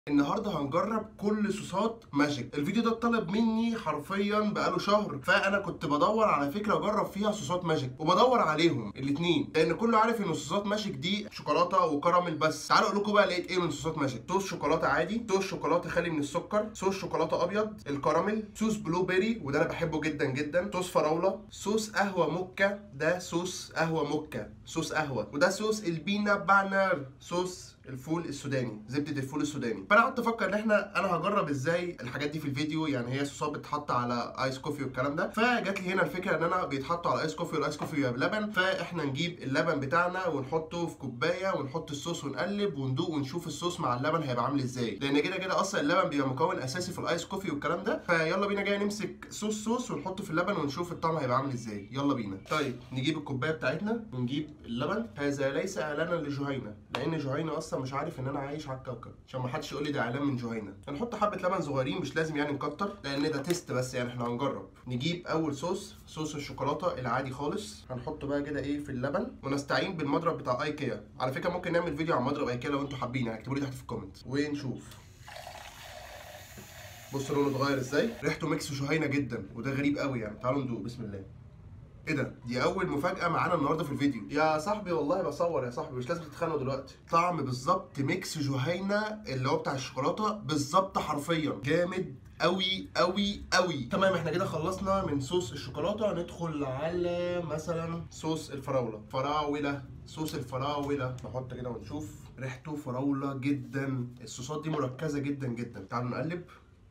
النهارده هنجرب كل صوصات ماجيك الفيديو ده اتطلب مني حرفيا بقاله شهر فانا كنت بدور على فكره اجرب فيها صوصات ماجيك وبدور عليهم الاثنين لان كله عارف ان صوصات ماجيك دي شوكولاته وكراميل بس تعالوا اقول لكم بقى لقيت ايه من صوصات ماجيك صوص شوكولاته عادي صوص شوكولاته خالي من السكر صوص شوكولاته ابيض الكراميل صوص بلو بيري وده انا بحبه جدا جدا صوص فراوله صوص قهوه موكا ده صوص قهوه موكا صوص قهوه وده صوص البينا بانر صوص الفول السوداني زبده الفول السوداني فانا قعدت افكر ان احنا انا هجرب ازاي الحاجات دي في الفيديو يعني هي صوصات بتتحط على ايس كوفي والكلام ده فجات لي هنا الفكره ان انا بيتحطوا على ايس كوفي والايس كوفي بيبقى بلبن فاحنا نجيب اللبن بتاعنا ونحطه في كوبايه ونحط الصوص ونقلب وندوق ونشوف الصوص مع اللبن هيبقى عامل ازاي لان كده كده اصلا اللبن بيبقى مكون اساسي في الايس كوفي والكلام ده فيلا بينا جاي نمسك صوص صوص ونحطه في اللبن ونشوف الطعم هيبقى عامل ازاي يلا بينا طيب نجيب الكوبايه بتاعتنا ونجيب اللبن هذا ليس اعلانا لجهينه لان جهينه اصلا مش عارف ان انا عايش على الكوكب عشان ما حدش يقول لي ده اعلان من جهينه هنحط حبه لبن صغيرين مش لازم يعني نكتر لان ده تيست بس يعني احنا هنجرب نجيب اول صوص صوص الشوكولاته العادي خالص هنحطه بقى كده ايه في اللبن ونستعين بالمضرب بتاع ايكيا على فكره ممكن نعمل فيديو عن مضرب ايكيا لو انتوا حابين يعني اكتبوا لي تحت في الكومنت ونشوف بصوا لونه اتغير ازاي ريحته ميكس جهينه جدا وده غريب قوي يعني تعالوا ندوق بسم الله ايه ده؟ دي أول مفاجأة معانا النهارده في الفيديو. يا صاحبي والله بصور يا صاحبي مش لازم تتخانقوا دلوقتي. طعم بالظبط ميكس جهينة اللي هو بتاع الشوكولاتة بالظبط حرفيا. جامد قوي قوي قوي. تمام احنا كده خلصنا من صوص الشوكولاتة هندخل على مثلا صوص الفراولة. فراولة صوص الفراولة نحط كده ونشوف ريحته فراولة جدا. الصوصات دي مركزة جدا جدا. تعالوا نقلب.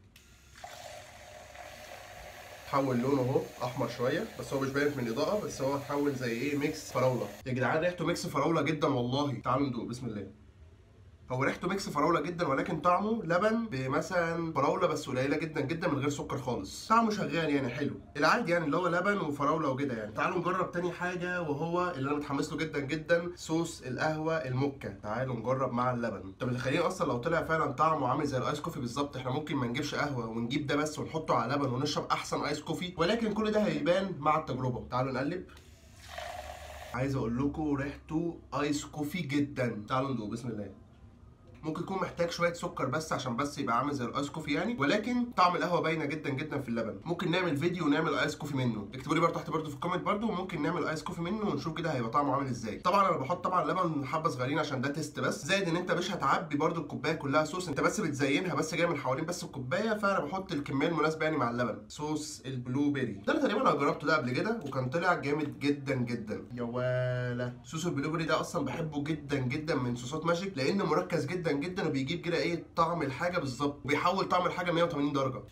اتحول لونه اهو احمر شويه بس هو مش باين من الاضاءه بس هو اتحول زي ايه ميكس فراوله يا جدعان ريحته ميكس فراوله جدا والله تعالوا ندوق بسم الله هو ريحته ميكس فراوله جدا ولكن طعمه لبن بمثلا فراوله بس قليله جدا جدا من غير سكر خالص طعمه شغال يعني حلو العادي يعني اللي هو لبن وفراوله وكده يعني تعالوا نجرب تاني حاجه وهو اللي انا متحمس له جدا جدا صوص القهوه الموكا تعالوا نجرب مع اللبن انت متخيلين اصلا لو طلع فعلا طعمه عامل زي الايس كوفي بالظبط احنا ممكن ما نجيبش قهوه ونجيب ده بس ونحطه على لبن ونشرب احسن ايس كوفي ولكن كل ده هيبان مع التجربه تعالوا نقلب عايز اقول لكم ريحته ايس كوفي جدا تعالوا ندوق بسم الله ممكن يكون محتاج شويه سكر بس عشان بس يبقى عامل زي الايس كوفي يعني ولكن طعم القهوه باينه جدا جدا في اللبن ممكن نعمل فيديو ونعمل ايس كوفي منه اكتبوا لي برده تحت برده في الكومنت برده وممكن نعمل ايس كوفي منه ونشوف كده هيبقى طعمه عامل ازاي طبعا انا بحط طبعا لبن حبه صغيرين عشان ده تيست بس زائد ان انت مش هتعبي برده الكوبايه كلها صوص انت بس بتزينها بس جايه من حوالين بس الكوبايه فانا بحط الكميه المناسبه يعني مع اللبن صوص البلو بيري ده انا تقريبا انا جربته ده قبل كده وكان طلع جامد جدا جدا يا ولا صوص البلو بيري ده اصلا بحبه جدا جدا من صوصات ماجيك لانه مركز جدا جدا وبيجيب كده ايه طعم الحاجه بالظبط وبيحول طعم الحاجه 180 درجه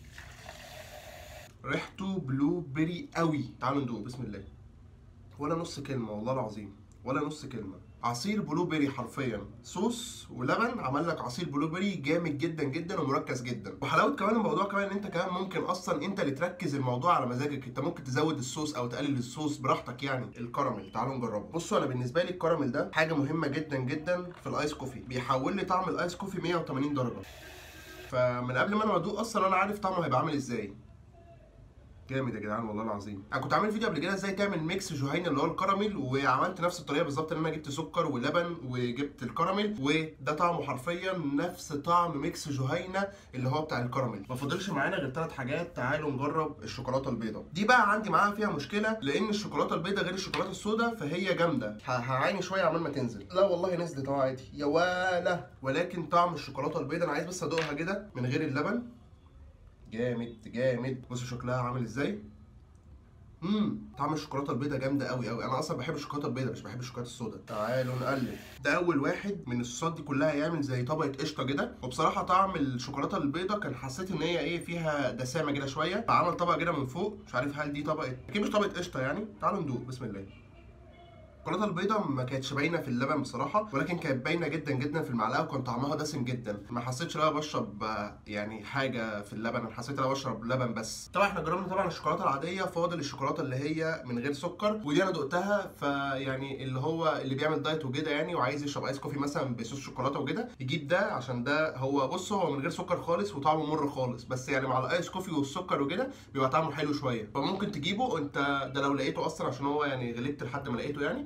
ريحته بلو بيري قوي تعالوا ندوق بسم الله ولا نص كلمه والله العظيم ولا نص كلمه عصير بلو بيري حرفيا صوص ولبن عمل لك عصير بلو بيري جامد جدا جدا ومركز جدا وحلاوه كمان الموضوع كمان ان انت كمان ممكن اصلا انت اللي تركز الموضوع على مزاجك انت ممكن تزود الصوص او تقلل الصوص براحتك يعني الكراميل تعالوا نجربه بصوا انا بالنسبه لي الكراميل ده حاجه مهمه جدا جدا في الايس كوفي بيحول لي طعم الايس كوفي 180 درجه فمن قبل ما انا ادوق اصلا انا عارف طعمه هيبقى عامل ازاي جامد يا جدعان والله العظيم انا كنت عامل فيديو قبل كده ازاي تعمل ميكس جهينه اللي هو الكراميل وعملت نفس الطريقه بالظبط ان انا جبت سكر ولبن وجبت الكراميل وده طعمه حرفيا نفس طعم ميكس جهينه اللي هو بتاع الكراميل ما فاضلش معانا غير ثلاث حاجات تعالوا نجرب الشوكولاته البيضاء دي بقى عندي معاها فيها مشكله لان الشوكولاته البيضاء غير الشوكولاته السوداء فهي جامده هعاني شويه عمال ما تنزل لا والله نزلت اهو عادي يا ولا ولكن طعم الشوكولاته البيضاء انا عايز بس ادوقها كده من غير اللبن جامد جامد بصوا شكلها عامل ازاي امم طعم الشوكولاته البيضاء جامده قوي قوي انا اصلا بحب الشوكولاته البيضاء مش بحب الشوكولاته السوداء تعالوا نقلب ده اول واحد من الصوصات دي كلها يعمل زي طبقه قشطه كده وبصراحه طعم الشوكولاته البيضاء كان حسيت ان هي ايه فيها دسامه كده شويه فعمل طبقه كده من فوق مش عارف هل دي طبقه اكيد مش طبقه قشطه يعني تعالوا ندوق بسم الله الشوكولاته البيضاء ما كانتش باينه في اللبن بصراحه ولكن كانت باينه جدا جدا في المعلقه وكان طعمها دسم جدا ما حسيتش ان انا بشرب يعني حاجه في اللبن انا حسيت ان انا بشرب لبن بس طبعا احنا جربنا طبعا الشوكولاته العاديه فاضل الشوكولاته اللي هي من غير سكر ودي انا دقتها فيعني اللي هو اللي بيعمل دايت وكده يعني وعايز يشرب ايس كوفي مثلا بصوص شوكولاته وكده يجيب ده عشان ده هو بص هو من غير سكر خالص وطعمه مر خالص بس يعني مع الايس كوفي والسكر وكده بيبقى طعمه حلو شويه فممكن تجيبه انت ده لو لقيته اصلا عشان هو يعني غلبت لحد ما لقيته يعني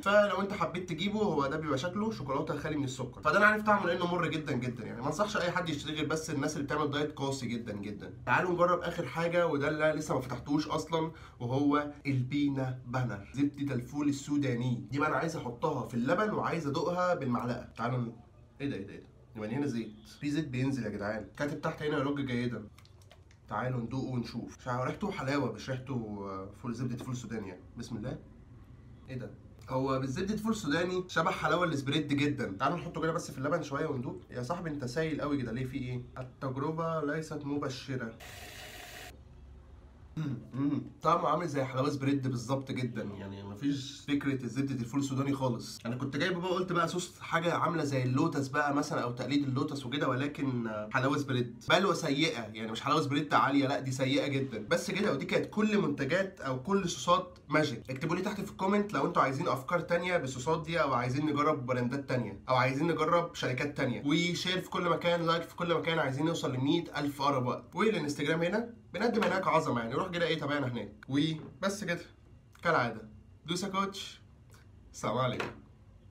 فلو انت حبيت تجيبه هو ده بيبقى شكله شوكولاته خالي من السكر فده انا عارف طعمه لانه مر جدا جدا يعني ما انصحش اي حد يشتري غير بس الناس اللي بتعمل دايت قاسي جدا جدا تعالوا نجرب اخر حاجه وده اللي أنا لسه ما فتحتوش اصلا وهو البينا بانر زبده الفول السوداني دي بقى انا عايز احطها في اللبن وعايز ادوقها بالمعلقه تعالوا ن- ايه ده ايه ده ايه ده يبقى هنا زيت في زيت بينزل يا جدعان كاتب تحت هنا يرج جيدا تعالوا ندوقه ونشوف مش عارف ريحته حلاوه مش ريحته آه، فول زبده فول سوداني يعني بسم الله ايه ده هو بالزبده فول سوداني شبه حلاوه السبريد جدا تعالوا نحطه كده بس في اللبن شويه وندوق يا صاحبي انت سايل قوي كده ليه في ايه التجربه ليست مبشره مم. طعمه عامل زي حلاوه سبريد بالظبط جدا يعني مفيش فكره زبده الفول السوداني خالص انا كنت جايبه بقى قلت بقى صوص حاجه عامله زي اللوتس بقى مثلا او تقليد اللوتس وكده ولكن آه، حلاوه سبريد بلوه سيئه يعني مش حلاوه سبريد عاليه لا دي سيئه جدا بس كده ودي كانت كل منتجات او كل صوصات ماجيك اكتبوا لي تحت في الكومنت لو انتوا عايزين افكار تانية بالصوصات دي او عايزين نجرب براندات تانية او عايزين نجرب شركات تانية وشير في كل مكان لايك في كل مكان عايزين نوصل ل 100000 اقرب وقت والانستجرام هنا بنقدم هناك عظمه يعني روح كده ايه تابعنا هناك وبس كده كالعاده دوسا كوتش السلام عليكم